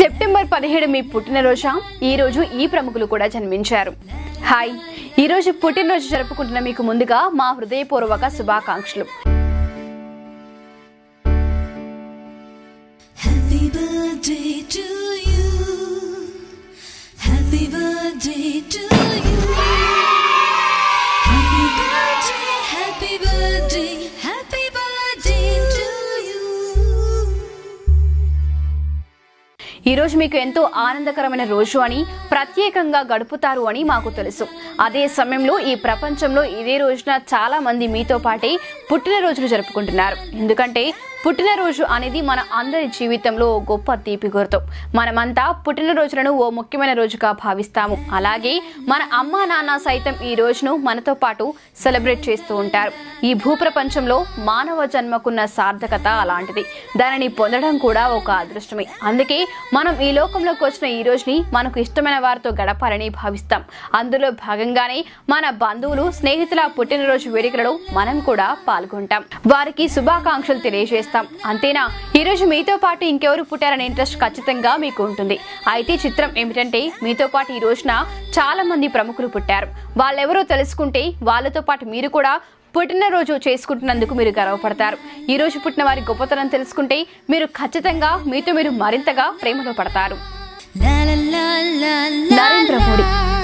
September పదిహేడు మీ పుట్టినరోజా ఈ రోజు ఈ ప్రముఖులు కూడా జన్మించారు హాయ్ ఈ రోజు పుట్టినరోజు జరుపుకుంటున్న మీకు ముందుగా మా హృదయపూర్వక శుభాకాంక్షలు Happy birthday to you. Happy birthday to you. Happy birthday, happy birthday, happy birthday to you. ఈ రోజు మీకు ఎంతో ఆనందకరమైన రోజు అని ప్రత్యేకంగా గడుపుతారు అని మాకు తెలుసు అదే సమయంలో ఈ ప్రపంచంలో ఇదే రోజున చాలా మంది మీతో పాటే పుట్టినరోజులు జరుపుకుంటున్నారు ఎందుకంటే పుట్టినరోజు అనేది మన అందరి జీవితంలో ఓ గొప్ప తీపి గుర్తు మనమంతా పుట్టినరోజులను ఓ ముఖ్యమైన రోజుగా భావిస్తాము అలాగే మన అమ్మా నాన్న సైతం ఈ రోజును మనతో పాటు సెలబ్రేట్ చేస్తూ ఉంటారు ఈ భూప్రపంచంలో మానవ జన్మకున్న సార్థకత అలాంటిది దానిని పొందడం కూడా ఒక అదృష్టమే అందుకే మనం ఈ లోకంలోకి వచ్చిన ఈ రోజుని మనకు ఇష్టమైన వారితో గడపాలని భావిస్తాం అందులో భాగంగానే మన బంధువులు స్నేహితుల పుట్టినరోజు వేడుకలలో మనం కూడా పాల్గొంటాం వారికి శుభాకాంక్షలు తెలియజేస్తాం అంతేనా ఈ రోజు మీతో పాటు ఇంకెవరు పుట్టారనే ఇంట్రెస్ట్ ఖచ్చితంగా మీకు ఉంటుంది అయితే చిత్రం ఏమిటంటే మీతో పాటు ఈ రోజున చాలా మంది ప్రముఖులు పుట్టారు వాళ్ళెవరో తెలుసుకుంటే వాళ్ళతో పాటు మీరు కూడా పుట్టినరోజు చేసుకుంటున్నందుకు మీరు గర్వపడతారు ఈ రోజు పుట్టిన వారి గొప్పతనం తెలుసుకుంటే మీరు ఖచ్చితంగా మీతో మీరు మరింతగా ప్రేమలో పడతారు La la la la la. Narendra Modi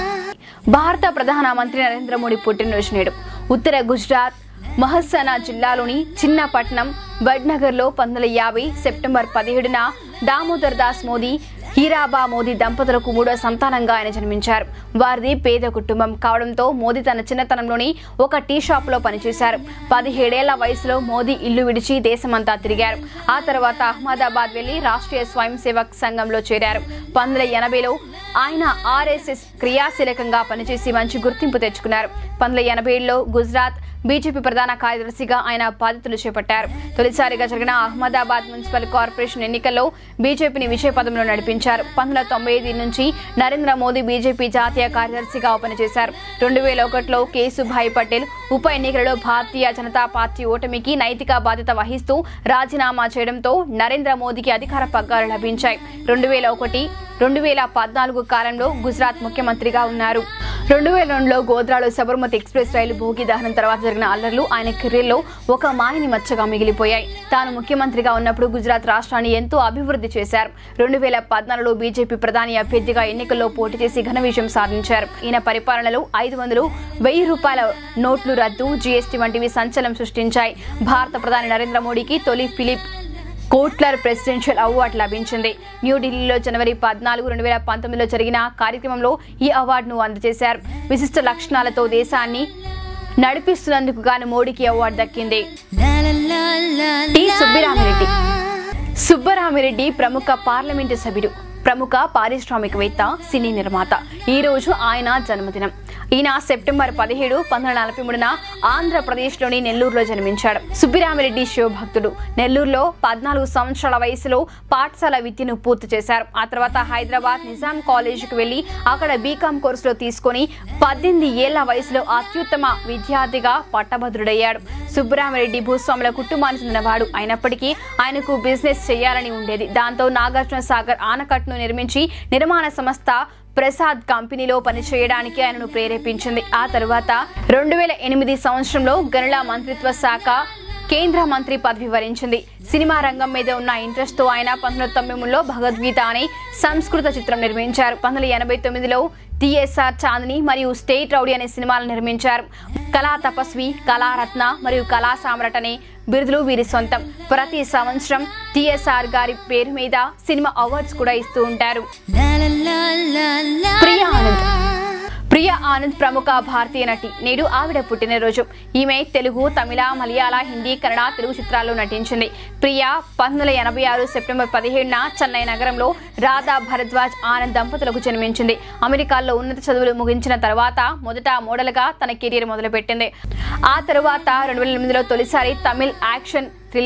భారత ప్రధానమంత్రి నరేంద్ర మోడీ పుట్టినరోజు నేడు ఉత్తర గుజరాత్ మహస్సనా జిల్లాలోని చిన్న పట్టణం బడ్నగర్లో పంతొమ్మిది యాభై సెప్టెంబర్ పదిహేడున దామోదర్ దాస్ మోదీ హీరాబా మోదీ దంపతులకు మూడో సంతానంగా ఆయన జన్మించారు వారిది పేద కుటుంబం కావడంతో మోదీ తన చిన్నతనంలోని ఒక టీ షాప్ లో పనిచేశారు పదిహేడేళ్ల వయసులో మోదీ ఇల్లు విడిచి దేశమంతా తిరిగారు ఆ తర్వాత అహ్మదాబాద్ వెళ్లి రాష్ట్రీయ స్వయం సేవక్ సంఘంలో చేరారు పంతొమ్మిది ఎనభైలో ఆయన ఆర్ఎస్ఎస్ క్రియాశీలకంగా పనిచేసి మంచి గుర్తింపు తెచ్చుకున్నారు పంతొమ్మిది ఎనభై ఏడులో గుజరాత్ బీజేపీ ప్రధాన కార్యదర్శిగా ఆయన బాధ్యతలు చేపట్టారు తొలిసారిగా జరిగిన అహ్మదాబాద్ మున్సిపల్ కార్పొరేషన్ ఎన్నికల్లో బీజేపీని విజయపదంలో నడిపించారు పంతొమ్మిది తొంభై ఐదు నుంచి నరేంద్ర మోదీ బీజేపీ జాతీయ కార్యదర్శిగా పనిచేశారు రెండు వేల ఒకటిలో కేసుభాయ్ పటేల్ ఉప ఎన్నికలలో భారతీయ జనతా పార్టీ ఓటమికి నైతిక బాధ్యత వహిస్తూ రాజీనామా చేయడంతో నరేంద్ర మోదీకి అధికార పగ్గాలు లభించాయి రెండు వేల ఒకటి రెండు వేల పద్నాలుగు కాలంలో గుజరాత్ ముఖ్యమంత్రిగా ఉన్నారు రెండు వేల రెండులో గోద్రాలో సబర్మతి ఎక్స్ప్రెస్ రైలు భోగి దహనం తర్వాత జరిగిన అల్లర్లు ఆయన కెరీర్లో ఒక మాయని మచ్చగా మిగిలిపోయాయి తాను ముఖ్యమంత్రిగా ఉన్నప్పుడు గుజరాత్ రాష్ట్రాన్ని ఎంతో అభివృద్ధి చేశారు రెండు వేల పద్నాలుగులో బీజేపీ ప్రధాని అభ్యర్థిగా ఎన్నికల్లో పోటీ చేసి ఘన విజయం సాధించారు ఈయన పరిపాలనలో ఐదు వందలు వెయ్యి రూపాయల నోట్లు రద్దు జీఎస్టీ వంటివి సంచలనం సృష్టించాయి భారత ప్రధాని నరేంద్ర మోడీకి తొలి ఫిలిప్ కోట్లర్ ప్రెసిడెన్షియల్ అవార్డు లభించింది న్యూఢిల్లీలో జనవరి పద్నాలుగు రెండు వేల పంతొమ్మిదిలో జరిగిన కార్యక్రమంలో ఈ అవార్డును అందజేశారు విశిష్ట లక్షణాలతో దేశాన్ని నడిపిస్తున్నందుకు గాను మోడీకి అవార్డు దక్కింది La la la la టి la. సుబ్బిరామిరెడ్డి సుబ్బరామిరెడ్డి ప్రముఖ పార్లమెంటు సభ్యుడు ప్రముఖ పారిశ్రామికవేత్త సినీ నిర్మాత ఈ రోజు ఆయన జన్మదినం ఈయన సెప్టెంబర్ పదిహేడు పంతొమ్మిది నలభై మూడున ఆంధ్రప్రదేశ్లోని నెల్లూరులో జన్మించాడు సుబ్బిరామిరెడ్డి శివభక్తుడు నెల్లూరులో పద్నాలుగు సంవత్సరాల వయసులో పాఠశాల విద్యను పూర్తి చేశారు ఆ తర్వాత హైదరాబాద్ నిజాం కాలేజీకి వెళ్లి అక్కడ బీకాం కోర్సులో తీసుకొని పద్దెనిమిది ఏళ్ల వయసులో అత్యుత్తమ విద్యార్థిగా పట్టభద్రుడయ్యాడు సుబ్బరామిరెడ్డి భూస్వాముల కుటుంబానికి చెందినవాడు అయినప్పటికీ ఆయనకు బిజినెస్ చేయాలని ఉండేది దాంతో నాగార్జున సాగర్ ఆనకట్టును నిర్మించి నిర్మాణ సంస్థ ప్రసాద్ కంపెనీలో పనిచేయడానికి ఆయనను ప్రేరేపించింది ఆ తర్వాత రెండు వేల ఎనిమిది సంవత్సరంలో గనుల మంత్రిత్వ శాఖ కేంద్ర మంత్రి పదవి వరించింది సినిమా రంగం మీద ఉన్న ఇంట్రెస్ట్ తో ఆయన పంతొమ్మిది తొంభై మూడులో భగవద్గీత అనే సంస్కృత చిత్రం నిర్మించారు పంతొమ్మిది ఎనభై తొమ్మిదిలో టిఎస్ఆర్ చాందిని మరియు స్టేట్ రౌడీ అనే సినిమాలు నిర్మించారు కళా తపస్వి కళారత్న మరియు కళా సామ్రాట్ అనే బిరుదులు వీరి సొంతం ప్రతి సంవత్సరం టిఎస్ఆర్ గారి పేరు మీద సినిమా అవార్డ్స్ కూడా ఇస్తూ ఉంటారు La la la la la. Priya Anand Priya Anand ప్రముఖ భారతీయ నటి నేడు ఆవిడ పుట్టినరోజు ఈమె తెలుగు తమిళ మలయాళ హిందీ కన్నడ తెలుగు చిత్రాల్లో నటించింది ప్రియా పంతొమ్మిది వందల ఎనభై ఆరు సెప్టెంబర్ పదిహేడున చెన్నై నగరంలో రాధా భరద్వాజ్ ఆనంద్ దంపతులకు జన్మించింది అమెరికాలో ఉన్నత చదువులు ముగించిన తర్వాత మొదట మోడల్గా తన కెరీర్ మొదలుపెట్టింది ఆ తరువాత రెండు వేల ఎనిమిదిలో తొలిసారి తమిళ్ యాక్షన్ థ్రిల్లర్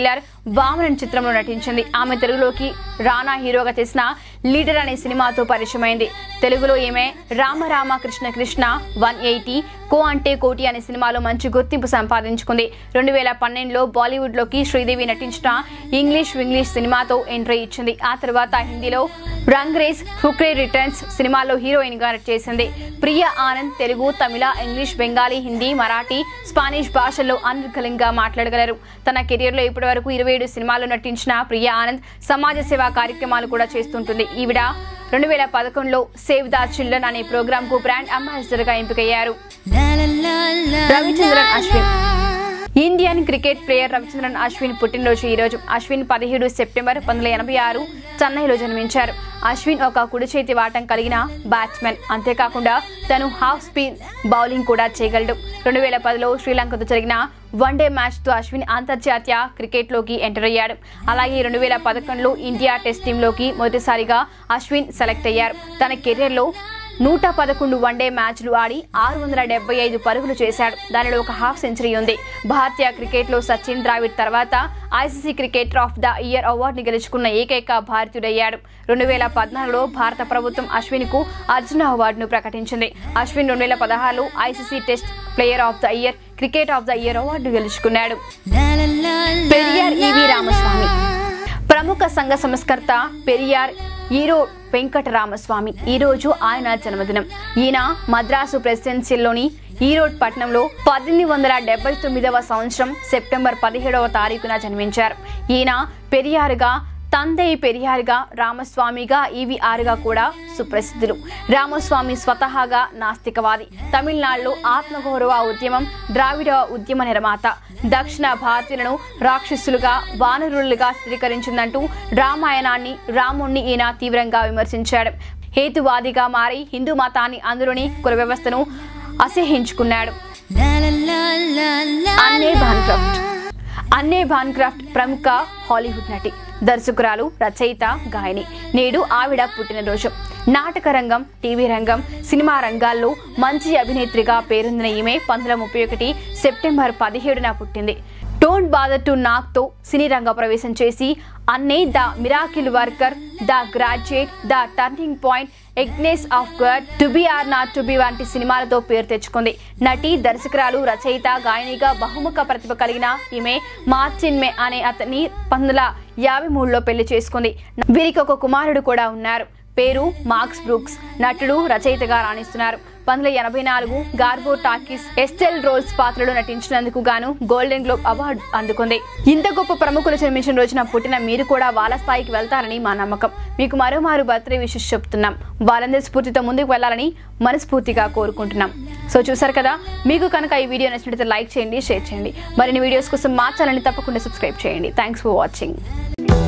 వామనన్ చిత్రంలో నటించింది ఆమె తెలుగులోకి రానా హీరోగా చేసిన లీడర్ అనే సినిమాతో పరిచయమైంది తెలుగులో ఈమె రామ రామ కృష్ణ కృష్ణ వన్ ఎయిటీ కో అంటే కోటి అనే సినిమాలో మంచి గుర్తింపు సంపాదించుకుంది రెండు వేల పన్నెండులో బాలీవుడ్లోకి శ్రీదేవి నటించిన ఇంగ్లీష్ వింగ్లీష్ సినిమాతో ఎంట్రీ ఇచ్చింది ఆ తర్వాత హిందీలో రంగ్రేజ్ ఫుక్రే రిటర్న్స్ సినిమాలో హీరోయిన్ గా చేసింది ప్రియ ఆనంద్ తెలుగు తమిళ ఇంగ్లీష్ బెంగాలీ హిందీ మరాఠీ స్పానిష్ భాషల్లో అనర్గళంగా మాట్లాడగలరు తన కెరీర్లో ఇప్పటి వరకు ఇరవై ఏడు సినిమాల్లో నటించిన ప్రియ ఆనంద్ సమాజ సేవా కార్యక్రమాలు కూడా చేస్తుంటుంది ఈవిడ రెండు వేల పదకొండులో సేవ్ ద చిల్డ్రన్ అనే ప్రోగ్రామ్ కు బ్రాండ్ అంబాసిడర్ గా ఎంపికయ్యారు La la la la Ravichandran la Ashwin la. Indian cricket player Ravichandran Ashwin పుట్టినరోజు ఈ రోజు అశ్విన్ పదిహేడు సెప్టెంబర్ పంతొమ్మిది ఎనభై ఆరు చెన్నైలో జన్మించారు అశ్విన్ ఒక కుడి చేతి వాటం కలిగిన బ్యాట్స్మెన్ అంతేకాకుండా తను హాఫ్ స్పిన్ బౌలింగ్ కూడా చేయగలడు రెండు వేల పదిలో శ్రీలంకతో జరిగిన వన్డే మ్యాచ్తో అశ్విన్ అంతర్జాతీయ క్రికెట్లోకి ఎంటర్ అయ్యాడు అలాగే రెండు వేల పదకొండులో ఇండియా టెస్ట్ టీంలోకి మొదటిసారిగా అశ్విన్ సెలెక్ట్ అయ్యారు తన కెరీర్లో నూట పదకొండు వన్డే మ్యాచ్లు ఆడి ఆరు వందల డెబ్బై ఐదు పరుగులు చేశాడు దానిలో ఒక హాఫ్ సెంచరీ ఉంది భారతీయ క్రికెట్లో సచిన్ ద్రావిడ్ తర్వాత ICC cricketer of the year అవార్డుని గెలుచుకున్న ఏకైక భారతీయుడయ్యాడు రెండు వేల పద్నాలుగులో భారత ప్రభుత్వం అశ్విన్కు అర్జున అవార్డును ప్రకటించింది అశ్విన్ రెండు వేల పదహారులో ICC test player of the year cricket of the year అవార్డును గెలుచుకున్నాడు La la la la Periyar la ఈవి la. రామస్వామి ప్రముఖ సంఘ సంస్కర్త పెరియార్ ఈరో వెంకట రామస్వామి ఈ రోజు ఆయన జన్మదినం ఈయన మద్రాసు ప్రెసిడెన్సీలోని ఈరోడ్ పట్టణంలో పద్దెనిమిది వందల డెబ్బై తొమ్మిదవ సంవత్సరం సెప్టెంబర్ పదిహేడవ తారీఖున జన్మించారు ఈయన పెరియారుగా తందై పెరియారుగా రామస్వామిగా ఈవీఆర్గా కూడా సుప్రసిద్ధులు రామస్వామి స్వతహాగా నాస్తికవాది తమిళనాడులో ఆత్మగౌరవ ఉద్యమం ద్రావిడ ఉద్యమ నిర్మాత దక్షిణ భారతీయులను రాక్షసులుగా వానరులుగా చిత్రీకరించిందంటూ రామాయణాన్ని రాముణ్ణి ఈయన తీవ్రంగా విమర్శించాడు హేతువాదిగా మారి హిందూ మతాన్ని అందులోని కుల వ్యవస్థను అసహించుకున్నాడు La la la la la Anne la. Bancroft Anne Bancroft ప్రముఖ హాలీవుడ్ నటి దర్శకురాలు రచయిత గాయని నేడు ఆవిడ పుట్టినరోజు నాటక రంగం టీవీ రంగం సినిమా రంగాల్లో మంచి అభినేత్రిగా పేరొందిన ఈమె పంతొమ్మిది ముప్పై ఒకటి సెప్టెంబర్ పదిహేడున పుట్టింది డోంట్ బాదర్ టు నాక్తో సినీ రంగ ప్రవేశం చేసి Anne the miracle worker the graduate the turning point Agnes of God to be or not to be వంటి సినిమాలతో పేరు తెచ్చుకుంది నటి దర్శకురాలు రచయిత గాయనిగా బహుముఖ ప్రతిభ కలిగిన ఈమె మార్చిన్ మే అనే అతన్ని పంతొమ్మిది యాభై మూడులో పెళ్లి చేసుకుంది వీరికి ఒక కుమారుడు కూడా ఉన్నారు పేరు మార్క్స్ బ్రూక్స్ నటుడు రచయితగా రాణిస్తున్నారు పంతొమ్మిది ఎనభై నాలుగు గార్గో టాకీస్ ఎస్టెల్ రోల్స్ పాత్రలో నటించినందుకు గాను గోల్డెన్ గ్లోబ్ అవార్డు అందుకుంది ఇంత గొప్ప ప్రముఖులు జన్మించిన రోజున పుట్టిన మీరు కూడా వాళ్ళ స్థాయికి వెళ్తారని మా నమ్మకం మీకు మరోమారు బర్త్డే విషెస్ చెప్తున్నాం వాళ్ళందరి స్ఫూర్తితో ముందుకు వెళ్ళాలని మనస్ఫూర్తిగా కోరుకుంటున్నాం సో చూసారు కదా మీకు కనుక ఈ వీడియో నచ్చినట్లయితే లైక్ చేయండి షేర్ చేయండి మరిన్ని వీడియోస్ కోసం మా ఛానల్ని తప్పకుండా సబ్స్క్రైబ్ చేయండి థ్యాంక్స్ ఫర్ వాచింగ్